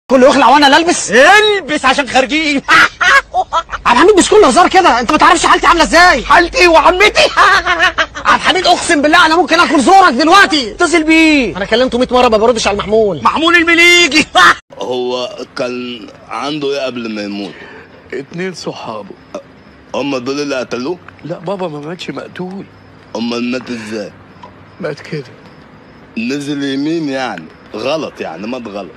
كله يخلع وانا اللي البس البس عشان خارجين عبد الحميد مش كل هزار كده انت ما تعرفش حالتي عامله ازاي حالتي وعمتي عبد الحميد اقسم بالله انا ممكن اكل زورك دلوقتي اتصل بيه انا كلمته 100 مره ما بردش على المحمول محمول المليجي هو كان عنده ايه قبل ما يموت؟ اتنين صحابه هم دول اللي قتلوه؟ لا بابا ما ماتش مقتول امال مات ازاي؟ مات كده نزل يمين يعني غلط يعني مات غلط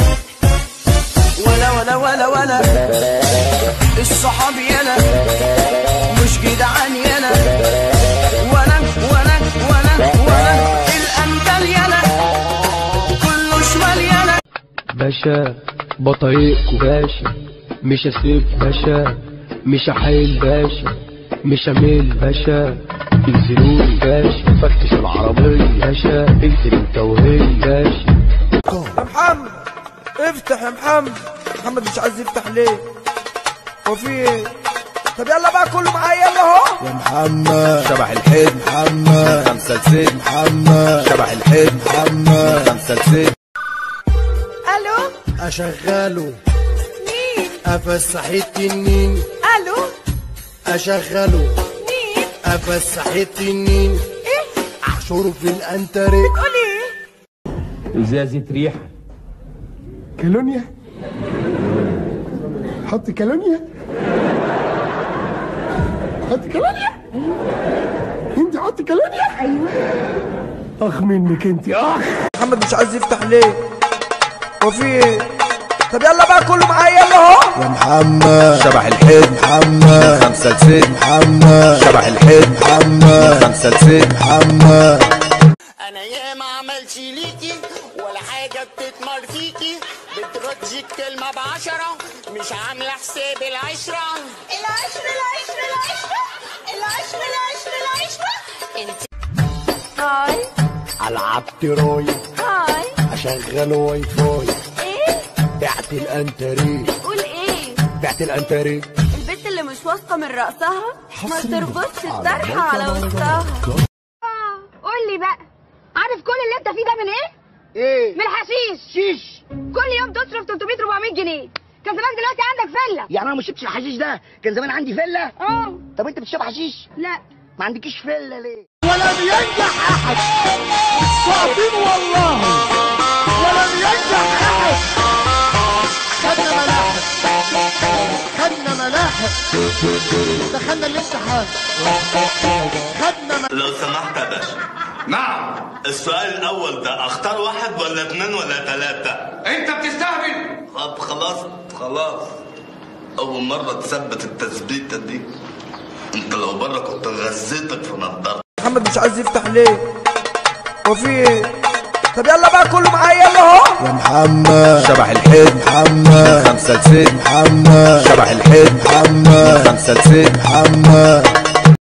ولا ولا ولا ولا الصحاب يلا مش جدعان يلا ولا ولا ولا ولا الأمثال يلا كله شمال يلا باشا بطريقكو باشا مش هسيب باشا مش هحيل باشا مش هميل باشا انزلولي باشا فتش العربية باشا انزل انت وهي باشا يا محمد افتح يا محمد محمد مش عايز يفتح ليه هو في ايه طب يلا بقى كله معايا يلا اهو يا محمد شبح الحيد محمد خمسة لسيد محمد شبح الحيد محمد خمسة لسيد الو أشغله مين أفسح التنين الو أشغله مين أفسح التنين ايه أحشره في الأنتري بتقول ايه ازازة ريحة كالونيا حط كالونيا حط كالونيا انت حط كالونيا ايوه اخ منك انت اخ محمد مش عايز يفتح ليه هو في ايه طب يلا بقى كله معايا يلا اهو يا محمد شبح الحيد محمد خمسة لسيد محمد شبح الحيد محمد خمسة لسيد محمد أنا يا ما عملش ليكي ولا حاجة بتتمر فيكي بتردي الكلمة بعشرة مش عاملة حساب العشرة العشرة العشرة العشرة العشرة العشرة العشرة انت هاي ألعب تروي هاي أشغل واي فاي ايه بعت الأنتري قول ايه بعت الأنتري البنت اللي مش واثقة من رأسها ما تربطش الطرحة على وسطها قول لي بقى عارف كل اللي انت فيه ده من ايه؟ ايه من الحشيش شيش كل يوم تصرف 300 400 جنيه كان زمانك دلوقتي عندك فلة يعني انا ما شربتش الحشيش ده كان زمان عندي فله اه طب انت بتشرب حشيش لا ما عندكيش فله ليه ولم ينجح احد صعبين والله ولم ينجح احد خدنا ملاحق خدنا ملاحق دخلنا الامتحان خدنا لو سمحت يا باشا نعم السؤال الاول ده اختار واحد ولا اتنين ولا تلاتة انت بتستهبل طب خلاص خلاص اول مرة تثبت التثبيتة دي انت لو بره كنت غزيتك في نضارتك محمد مش عايز يفتح ليه هو في ايه طب يلا بقى كله معايا يلا اهو يا محمد شبح الحيد محمد خمسة لسيد محمد شبح الحيد محمد خمسة لسيد محمد